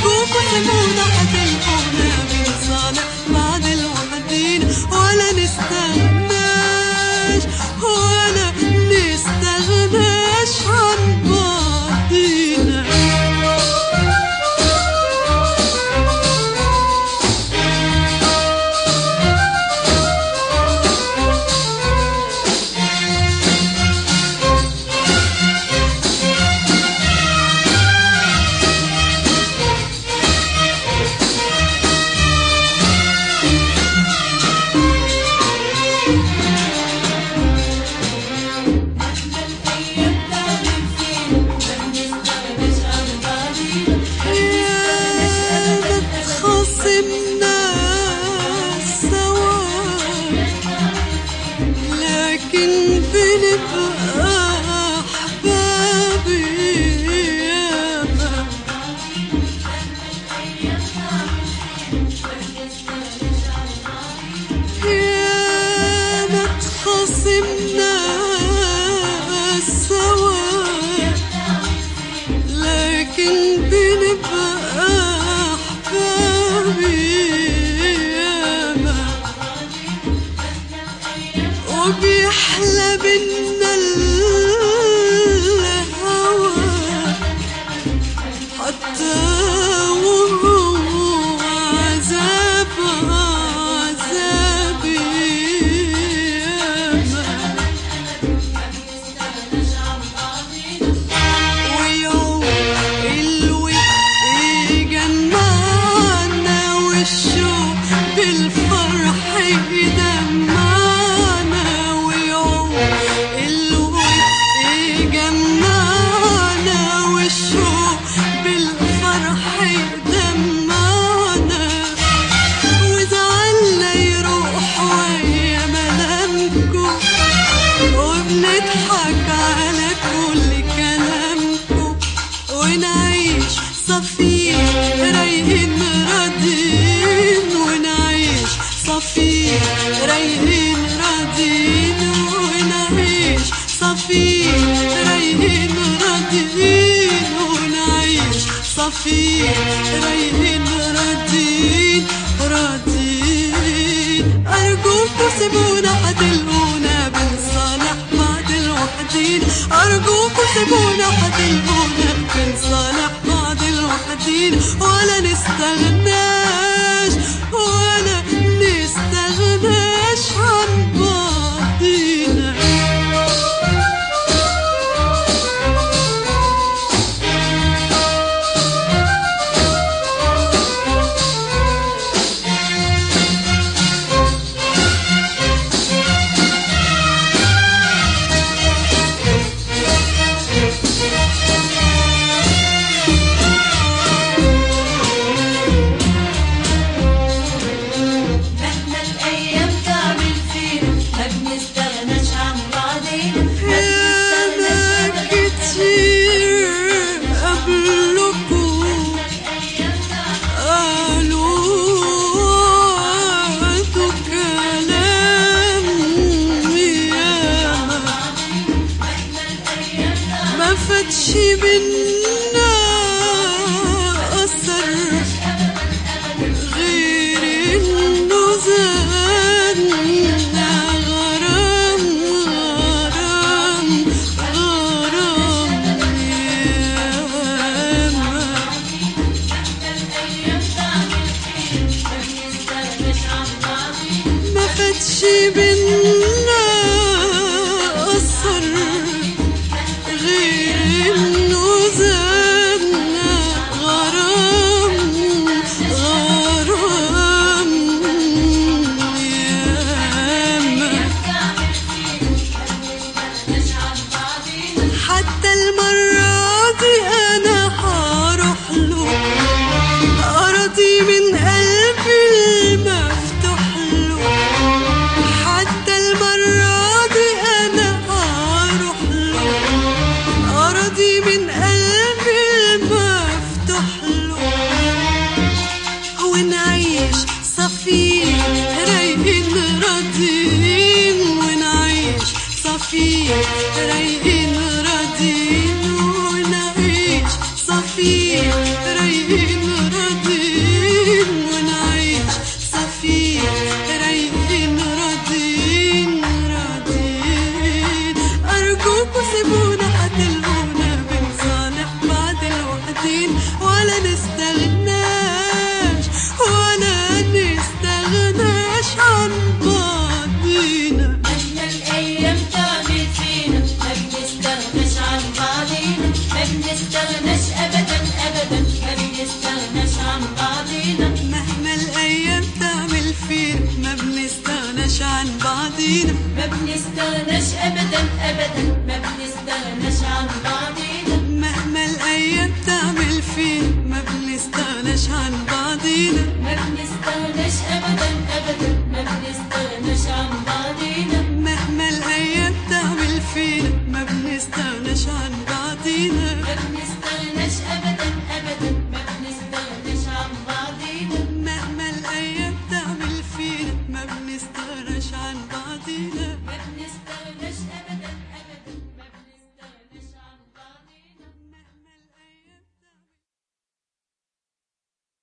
أرجوكوا سيبونا هتلقونا بنصالح بعد الوحدين ولا نستغناش ولا نستغناش عن بعضينا خصمنا سوا لكن بنبقى أحباب ياما ياما اتخاصمنا سوا لكن بنبقى أحباب ياما وبيحلى بينا الهوى حتى وهو عذاب عذاب ياما ويوم الود يجمعنا والشوق بالفرح يدمعنا ويوم الود يجمعنا والشوق بالفرح يدمعنا وزعلنا يروح ويا ملامكم وبنضحك على كل كلامكم ونعيش صفير رايقين راضيين ونعيش صفير رايقين راضيين ونعيش صفير رايقين راضيين ونعيش صفير رايقين راضيين راضيين أرجوكوا سيبونا هتلقونا بنصالح بعد الوحدين أرجوكوا سيبونا هتلقونا بنصالح بعد الوحدين ولا نستغناش ولا نستغناش عن بعضينا مهما الايام تعمل فينا ما بنستغناش عن بعضينا ما ياما بنستغناش كتير قبلكم قالوا وعدوا كلام ياما ما فاتش بينا أثر غير إنه زادنا غرام غرام غرام ياما ما فاتش بينا أثر غير إنه زادنا غرام غرام ياما حتى المرة دي أنا هروح له أراضي من قلبي المفتوح له حتى المرة دي أنا هروح له أراضي من قلبي المفتوح له ونعيش صفير رايقين راضيين ونعيش صفير رايقين